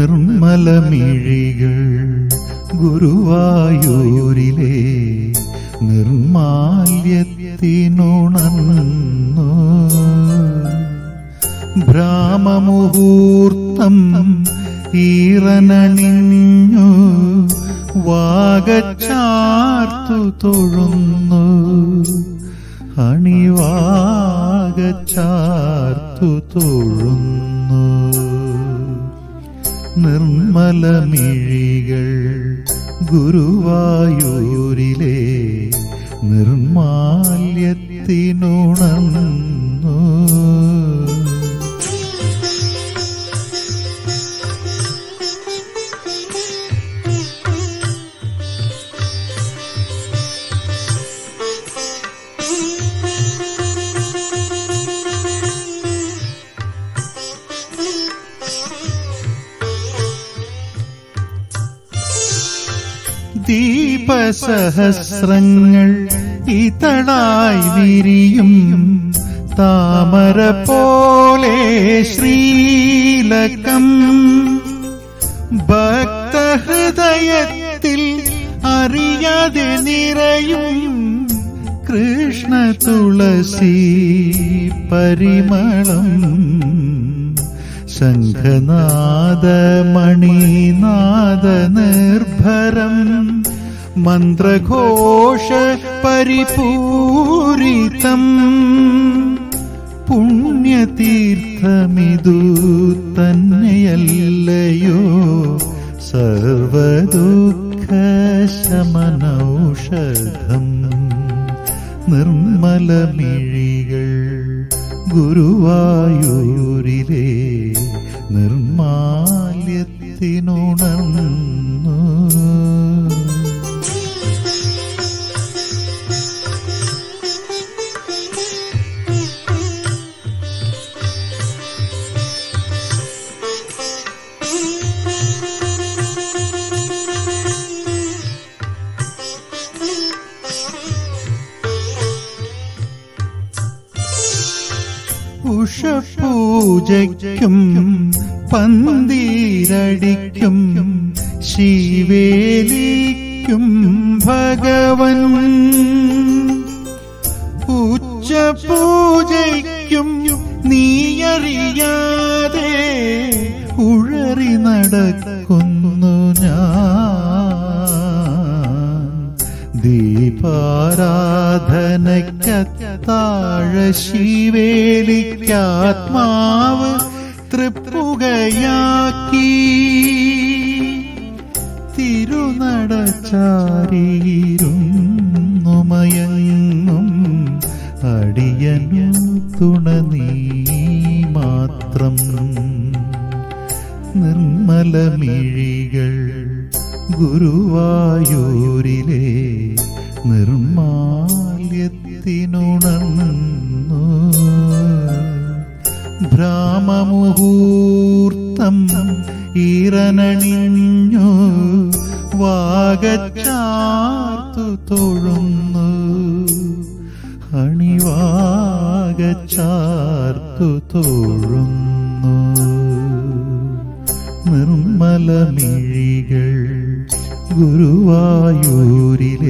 നിർമ്മലമിഴികൾ ഗുരുവായൂരിലെ നിർമാല്യത്തിനുണർന്നു ഭ്രാമമുഹൂർത്തം ഈറനണിഞ്ഞു വാഗച്ചാർത്തു തൊഴുന്നു അണിവാഗച്ചാർത്തു തൊഴുന്നു നിർമ്മലമിഴികൾ ഗുരുവായൂരിലെ നിർമാല്യത്തിനുണർന്നു ദീപസഹസ്രങ്ങൾ ഇതളായി വിരിയും താമര പോലെ ശ്രീലകം ഭക്തഹൃദയത്തിൽ അറിയാതെ നിറയും കൃഷ്ണ തുളസി പരിമളം ശംഖനാദ മണിനാദ നിർഭരം മന്ത്രഘോഷ പരിപൂരിതം പുണ്യതീർത്ഥമിതു തന്നെയല്ലയോ സർവദുഃഖശമനൌഷധം നിർമ്മലമിഴികൾ ഗുരുവായൂരിലെ നിർമാല്യത്തിനുണർന്നു ഉഷപൂജയ്ക്കും പന്തീരടിക്കും ശിവേലിക്കും ഭഗവൻ ഉച്ചപൂജയ്ക്കും നീയറിയാതെ ഉഴറി നടക്കുന്നു ഞാൻ ദീപാരാധനയ്ക്കത്താഴ ശിവേലിക്കാത്മാവ് തൃപ്പുകയാക്കി തിരുനടച്ചാരിയിരുന്നു മയങ്ങും അടിയനു തുണ നീ മാത്രം നിർമ്മലമിഴികൾ ഗുരുവായൂരിലെ നിർമാല്യത്തിനുണർന്നു ഭ്രാമമുഹൂർത്തം ഈറനണിഞ്ഞു വാഗച്ചാർത്തു തൊഴുന്നു അണിവാഗച്ചാർത്തു തൊഴുന്നു നിർമ്മലമിഴികൾ ഗുരുവായൂരിൽ